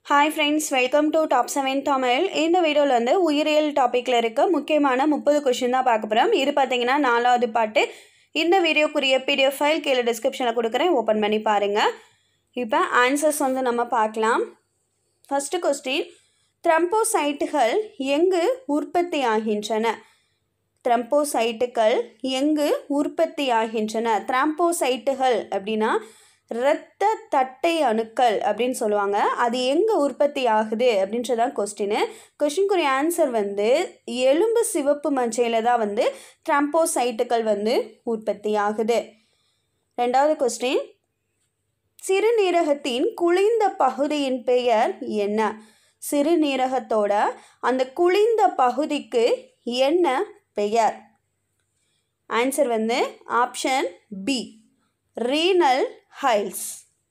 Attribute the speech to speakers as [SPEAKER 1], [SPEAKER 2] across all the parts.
[SPEAKER 1] hi friends welcome to top seven Tamil இந்த வீடியோவில் வந்து உயிரியல் டாப்பிக்கில் இருக்க முக்கியமான முப்பது கொஷின் தான் பார்க்க போகிறோம் இது பார்த்தீங்கன்னா நாலாவது பாட்டு இந்த வீடியோக்குரிய பிடிஎஃப் ஃபைல் கீழே டிஸ்கிரிப்ஷனில் கொடுக்குறேன் ஓப்பன் பண்ணி பாருங்கள் இப்போ ஆன்சர்ஸ் வந்து நம்ம பார்க்கலாம் ஃபஸ்ட்டு கொஸ்டின் த்ரம்போசைட்டுகள் எங்கு உற்பத்தி ஆகின்றன த்ரம்போசைட்டுகள் எங்கு உற்பத்தி ஆகின்றன த்ராம்போசைட்டுகள் அப்படின்னா இரத்த தட்டை அணுக்கள் அப்படின்னு சொல்லுவாங்க அது எங்கே உற்பத்தி ஆகுது அப்படின்றதான் கொஸ்டின் கொஷினுக்குரிய ஆன்சர் வந்து எலும்பு சிவப்பு மஞ்சையில் தான் வந்து த்ராம்போசைட்டுகள் வந்து உற்பத்தி ஆகுது ரெண்டாவது கொஸ்டின் சிறுநீரகத்தின் குளிர்ந்த பகுதியின் பெயர் என்ன சிறுநீரகத்தோட அந்த குளிர்ந்த பகுதிக்கு என்ன பெயர் ஆன்சர் வந்து ஆப்ஷன் பி ரீனல் ஹைல்ஸ்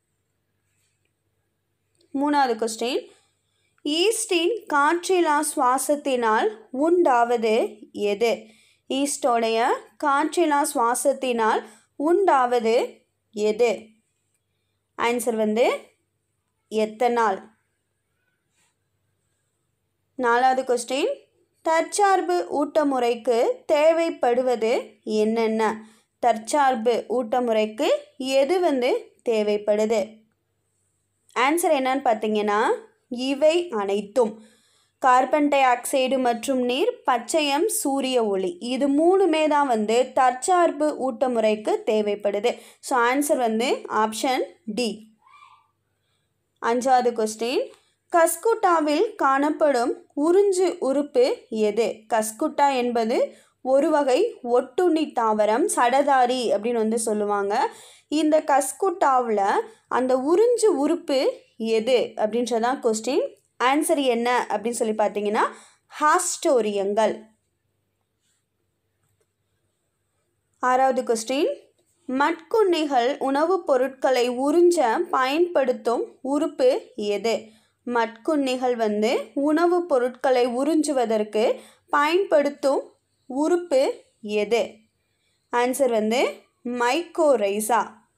[SPEAKER 1] மூணாவது கொஸ்டின் ஈஸ்டின் காற்றிலா சுவாசத்தினால் உண்டாவது எது ஈஸ்டோடைய காற்றிலா சுவாசத்தினால் உண்டாவது எது ஆன்சர் வந்து எத்தனால் நாலாவது கொஸ்டின் தற்சார்பு ஊட்டமுறைக்கு தேவைப்படுவது என்னென்ன தற்சார்பு ஊட்டமுறைக்கு எது வந்து தேவைப்படுது ஆன்சர் என்னன்னு பார்த்தீங்கன்னா இவை அனைத்தும் கார்பன் டை ஆக்சைடு மற்றும் நீர் பச்சையம் சூரிய ஒளி இது மூணுமே தான் வந்து தற்சார்பு ஊட்டமுறைக்கு தேவைப்படுது ஸோ ஆன்சர் வந்து ஆப்ஷன் டி அஞ்சாவது கொஸ்டின் கஸ்குட்டாவில் காணப்படும் உறிஞ்சு உறுப்பு எது கஸ்குட்டா என்பது ஒரு வகை ஒட்டுண்ணி தாவரம் சடதாரி அப்படின்னு வந்து சொல்லுவாங்க இந்த கஸ்குட்டாவில் அந்த உறிஞ்சு உறுப்பு எது அப்படின்றதான் கொஸ்டின் ஆன்சர் என்ன அப்படின்னு சொல்லி பார்த்தீங்கன்னா ஹாஸ்டோரியங்கள் ஆறாவது கொஸ்டின் மட்குண்ணிகள் உணவுப் பொருட்களை உறிஞ்ச பயன்படுத்தும் உறுப்பு எது மட்குண்ணிகள் வந்து உணவுப் பொருட்களை உறிஞ்சுவதற்கு பயன்படுத்தும் உறுப்பு எது ஆன்சர் வந்து மைக்கோரைசா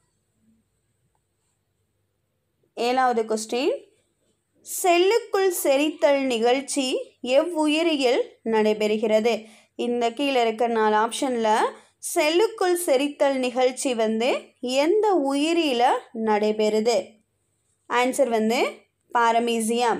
[SPEAKER 1] ஏழாவது கொஸ்டின் செல்லுக்குள் செரித்தல் நிகழ்ச்சி எவ்வுயிரியில் நடைபெறுகிறது இந்த கீழே இருக்க நாலு ஆப்ஷனில் செல்லுக்குள் செரித்தல் நிகழ்ச்சி வந்து எந்த உயிரியில் நடைபெறுது ஆன்சர் வந்து பாரமீசியம்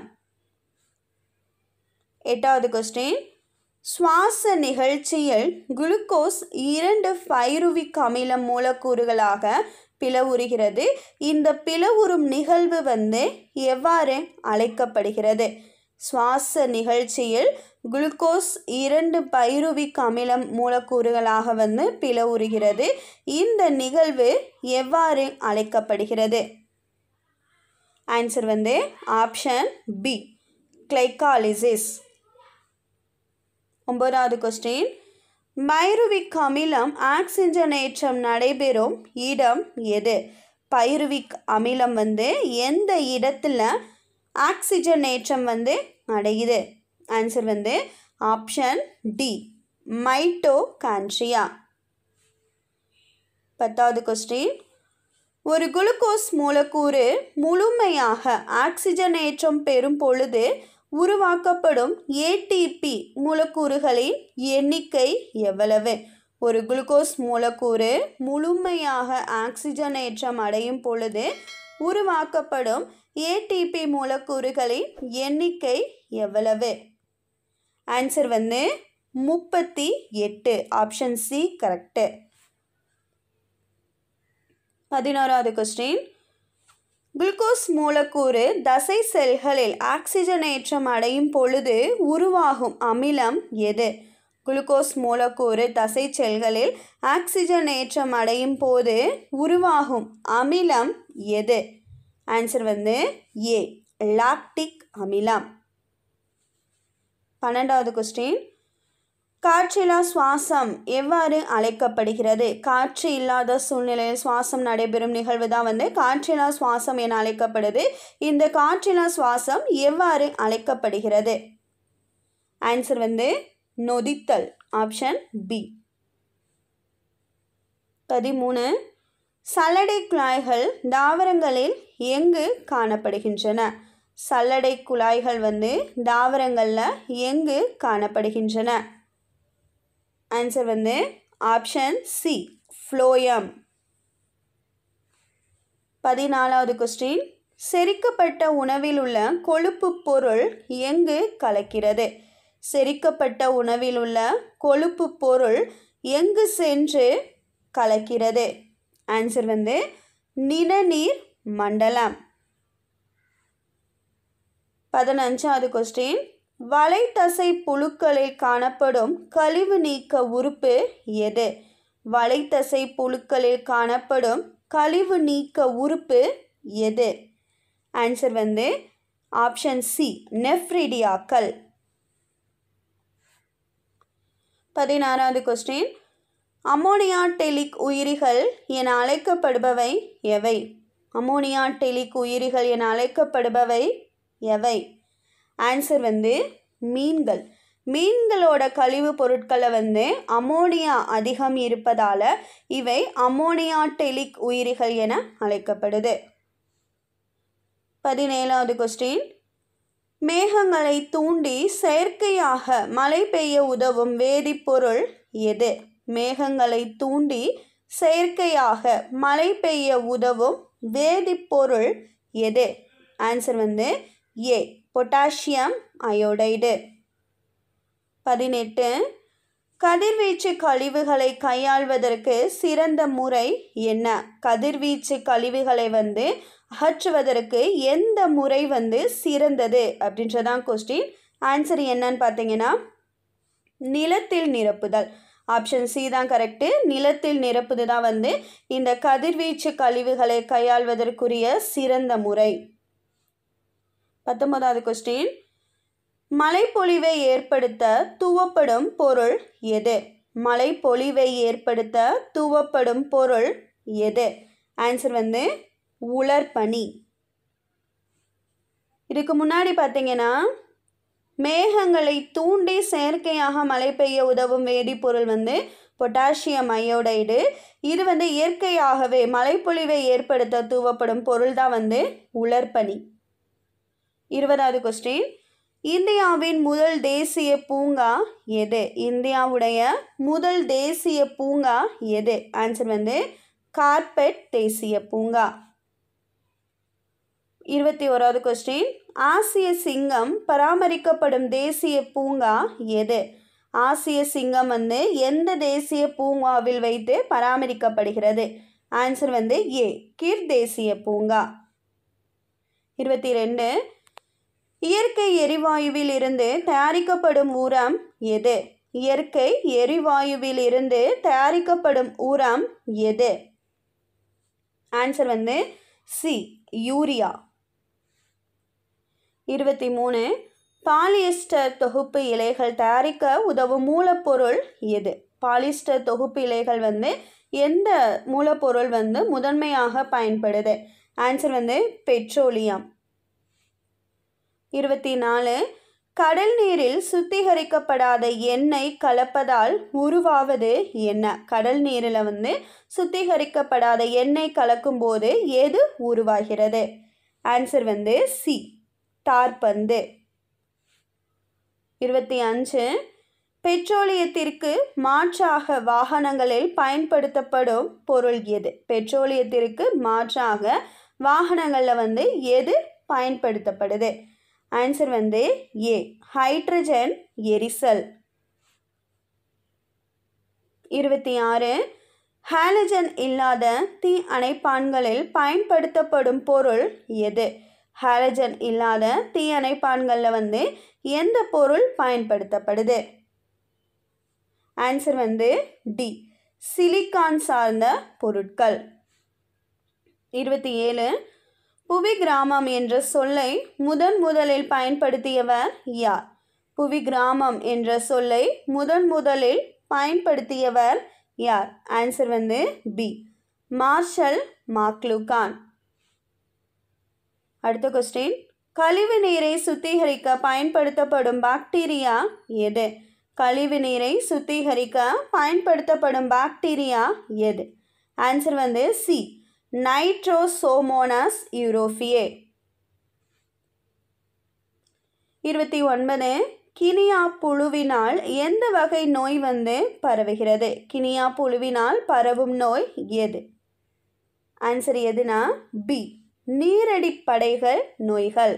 [SPEAKER 1] எட்டாவது கொஸ்டின் சுவாச நிகழ்ச்சியில் குளுக்கோஸ் இரண்டு பைருவிக் அமிலம் மூலக்கூறுகளாக பிளவுறுகிறது இந்த பிளவுறும் நிகழ்வு வந்து எவ்வாறு அழைக்கப்படுகிறது சுவாச நிகழ்ச்சியில் குளுக்கோஸ் இரண்டு பைருவிக் அமிலம் மூலக்கூறுகளாக வந்து பிளவுறுகிறது இந்த நிகழ்வு எவ்வாறு அழைக்கப்படுகிறது ஆன்சர் வந்து ஆப்ஷன் பி கிளைகாலிசிஸ் ஒன்பதாவது கொஸ்டின் பைருவிக் அமிலம் ஆக்சிஜனேற்றம் நடைபெறும் இடம் எது பைருவிக் அமிலம் வந்து எந்த இடத்துல ஆக்சிஜனேற்றம் வந்து அடையுது ஆன்சர் வந்து ஆப்ஷன் டி மைட்டோகான்ட்ரியா பத்தாவது கொஸ்டின் ஒரு குளுக்கோஸ் மூலக்கூறு முழுமையாக ஆக்சிஜனேற்றம் பெறும் பொழுது உருவாக்கப்படும் ஏடிபி மூலக்கூறுகளின் எண்ணிக்கை எவ்வளவு ஒரு குளுக்கோஸ் மூலக்கூறு முழுமையாக ஆக்சிஜனேற்றம் அடையும் பொழுது உருவாக்கப்படும் ஏடிபி மூலக்கூறுகளின் எண்ணிக்கை எவ்வளவு ஆன்சர் வந்து முப்பத்தி எட்டு ஆப்ஷன் சி கரெக்டு பதினோராவது கொஸ்டின் குளுக்கோஸ் மூலக்கூறு தசை செல்களில் ஆக்சிஜனேற்றம் அடையும் பொழுது உருவாகும் அமிலம் எது குளுக்கோஸ் மூலக்கூறு தசை செல்களில் ஆக்சிஜனேற்றம் அடையும் போது உருவாகும் அமிலம் எது ஆன்சர் வந்து ஏ லாக்டிக் அமிலம் பன்னெண்டாவது கொஸ்டின் காற்றில்லா சுவாசம் எவ்வாறு அழைக்கப்படுகிறது காற்று இல்லாத சூழ்நிலையில் சுவாசம் நடைபெறும் நிகழ்வு தான் வந்து காற்றில்லா சுவாசம் என அழைக்கப்படுது இந்த காற்றில்லா சுவாசம் எவ்வாறு அழைக்கப்படுகிறது ஆன்சர் வந்து நொதித்தல் ஆப்ஷன் பி பதிமூணு சல்லடை குழாய்கள் தாவரங்களில் எங்கு காணப்படுகின்றன சல்லடை குழாய்கள் வந்து தாவரங்களில் எங்கு காணப்படுகின்றன ஆன்சர் வந்து ஆப்ஷன் சி ஃப்ளோயம் பதினாலாவது கொஸ்டின் செரிக்கப்பட்ட உணவில் உள்ள கொழுப்பு பொருள் எங்கு கலக்கிறது செரிக்கப்பட்ட உணவில் உள்ள கொழுப்பு பொருள் எங்கு சென்று கலக்கிறது ஆன்சர் வந்து நிணநீர் மண்டலம் பதினஞ்சாவது கொஸ்டின் வலைத்தசை புழுக்களில் காணப்படும் கழிவு நீக்க உறுப்பு எது வலைத்தசை புழுக்களில் காணப்படும் கழிவு நீக்க உறுப்பு எது ஆன்சர் வந்து ஆப்ஷன் சி நெஃப்ரிடியாக்கள் பதினாறாவது கொஸ்டின் அமோனியா டெலிக் உயிரிகள் என அழைக்கப்படுபவை எவை அமோனியா டெலிக் உயிரிகள் என அழைக்கப்படுபவை எவை ஆன்சர் வந்து மீன்கள் மீன்களோட கழிவு பொருட்களை வந்து அமோனியா அதிகம் இருப்பதால் இவை அமோனியா டெலிக் உயிரிகள் என அழைக்கப்படுது பதினேழாவது கொஸ்டின் மேகங்களை தூண்டி செயற்கையாக மழை பெய்ய உதவும் வேதிப்பொருள் எது மேகங்களை தூண்டி செயற்கையாக மழை பெய்ய உதவும் வேதிப்பொருள் எது ஆன்சர் வந்து ஏ பொட்டாசியம் அயோடைடு பதினெட்டு கதிர்வீச்சு கழிவுகளை கையாள்வதற்கு சிறந்த முறை என்ன கதிர்வீச்சு கழிவுகளை வந்து அகற்றுவதற்கு எந்த முறை வந்து சிறந்தது அப்படின்றதான் கொஸ்டின் ஆன்சர் என்னன்னு பார்த்தீங்கன்னா நிலத்தில் நிரப்புதல் ஆப்ஷன் சி தான் கரெக்டு நிலத்தில் நிரப்புது தான் வந்து இந்த கதிர்வீச்சு கழிவுகளை கையாள்வதற்குரிய சிறந்த முறை பத்தொன்பதாவது கொஸ்டின் மழைப்பொழிவை ஏற்படுத்த தூவப்படும் பொருள் எது மழைப்பொழிவை ஏற்படுத்த தூவப்படும் பொருள் எது ஆன்சர் வந்து உலர்பனி இதுக்கு முன்னாடி பார்த்தீங்கன்னா மேகங்களை தூண்டி செயற்கையாக மழை பெய்ய உதவும் வேதிப்பொருள் வந்து பொட்டாசியம் அயோடைடு இது வந்து இயற்கையாகவே மழைப்பொழிவை ஏற்படுத்த தூவப்படும் பொருள் தான் வந்து உலர்பனி இருபதாவது கொஸ்டின் இந்தியாவின் முதல் தேசிய பூங்கா எது இந்தியாவுடைய முதல் தேசிய பூங்கா எது ஆன்சர் வந்து கார்பெட் தேசிய பூங்கா இருபத்தி ஓராவது கொஸ்டின் ஆசிய சிங்கம் பராமரிக்கப்படும் தேசிய பூங்கா எது ஆசிய சிங்கம் வந்து எந்த தேசிய பூங்காவில் வைத்து பராமரிக்கப்படுகிறது ஆன்சர் வந்து ஏ கிர் தேசிய பூங்கா இருபத்தி ரெண்டு இயற்கை எரிவாயுவில் இருந்து தயாரிக்கப்படும் உரம் எது இயற்கை எரிவாயுவில் இருந்து தயாரிக்கப்படும் உரம் எது ஆன்சர் வந்து சி யூரியா இருபத்தி மூணு பாலியஸ்டர் தொகுப்பு இலைகள் தயாரிக்க உதவும் மூலப்பொருள் எது பாலிஸ்டர் தொகுப்பு இலைகள் வந்து எந்த மூலப்பொருள் வந்து முதன்மையாக பயன்படுது ஆன்சர் வந்து பெட்ரோலியம் இருபத்தி நாலு கடல் நீரில் சுத்திகரிக்கப்படாத எண்ணெய் கலப்பதால் உருவாவது என்ன கடல் நீரில் வந்து சுத்திகரிக்கப்படாத எண்ணெய் கலக்கும்போது எது உருவாகிறது ஆன்சர் வந்து சி தார்பந்து இருபத்தி அஞ்சு பெட்ரோலியத்திற்கு மாற்றாக வாகனங்களில் பயன்படுத்தப்படும் பொருள் எது பெட்ரோலியத்திற்கு மாற்றாக வாகனங்களில் வந்து எது பயன்படுத்தப்படுது ஆன்சர் வந்து ஏ ஹைட்ரஜன் எரிசல் இருபத்தி ஆறு ஹாலஜன் இல்லாத தீ அணைப்பான்களில் பயன்படுத்தப்படும் பொருள் எது ஹாலஜன் இல்லாத தீ அணைப்பான்களில் வந்து எந்த பொருள் பயன்படுத்தப்படுது ஆன்சர் வந்து டி சிலிக்கான் சார்ந்த பொருட்கள் இருபத்தி ஏழு புவி கிராமம் என்ற சொல்லை முதன் முதலில் பயன்படுத்தியவர் யார் புவி கிராமம் என்ற சொல்லை முதன் முதலில் பயன்படுத்தியவர் யார் ஆன்சர் வந்து பி மார்ஷல் மாக்லுகான் அடுத்த கொஸ்டின் கழிவு நீரை சுத்திகரிக்க பயன்படுத்தப்படும் பாக்டீரியா எது கழிவு நீரை சுத்திகரிக்க பயன்படுத்தப்படும் பாக்டீரியா எது ஆன்சர் வந்து சி நைட்ரோசோமோனஸ் யூரோஃபியே இருபத்தி ஒன்பது கினியா புழுவினால் எந்த வகை நோய் வந்து பரவுகிறது கினியா புழுவினால் பரவும் நோய் எது ஆன்சர் எதுனா பி நீரடி படைகள் நோய்கள்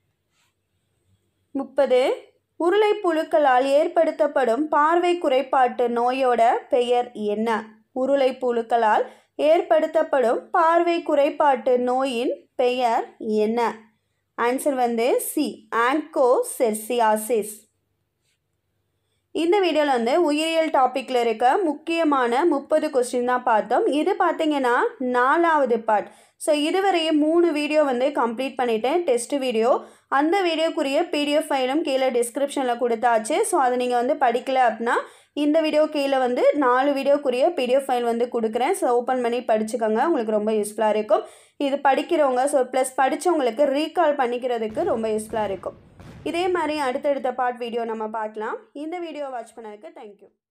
[SPEAKER 1] முப்பது உருளை புழுக்களால் ஏற்படுத்தப்படும் பார்வை குறைபாட்டு நோயோட பெயர் என்ன உருளை புழுக்களால் ஏற்படுத்தப்படும் பார்வை குறைபாட்டு நோயின் பெயர் என்ன ஆன்சர் வந்து சி ஆங்கோ செர்சியாசிஸ் இந்த வீடியோவில் வந்து உயிரியல் டாப்பிக்கில் இருக்க முக்கியமான முப்பது கொஸ்டின் தான் பார்த்தோம் இது பார்த்தீங்கன்னா நாலாவது பார்ட் ஸோ இதுவரையும் மூணு வீடியோ வந்து கம்ப்ளீட் பண்ணிட்டேன் டெஸ்ட் வீடியோ அந்த வீடியோக்குரிய பிடிஎஃப் ஃபைலும் கீழே டிஸ்கிரிப்ஷனில் கொடுத்தாச்சு ஸோ அதை நீங்கள் வந்து படிக்கல அப்படின்னா இந்த வீடியோ கீழே வந்து நாலு வீடியோக்குரிய பிடிஎஃப் ஃபைல் வந்து கொடுக்குறேன் ஸோ ஓப்பன் பண்ணி படிச்சுக்கோங்க உங்களுக்கு ரொம்ப யூஸ்ஃபுல்லாக இருக்கும் இது படிக்கிறவங்க ஸோ ப்ளஸ் படித்தவங்களுக்கு ரீகால் பண்ணிக்கிறதுக்கு ரொம்ப யூஸ்ஃபுல்லாக இருக்கும் இதே மாதிரி அடுத்தடுத்த பார்ட் வீடியோ நம்ம பார்க்கலாம் இந்த வீடியோ வாட்ச் பண்ணதுக்கு தேங்க்யூ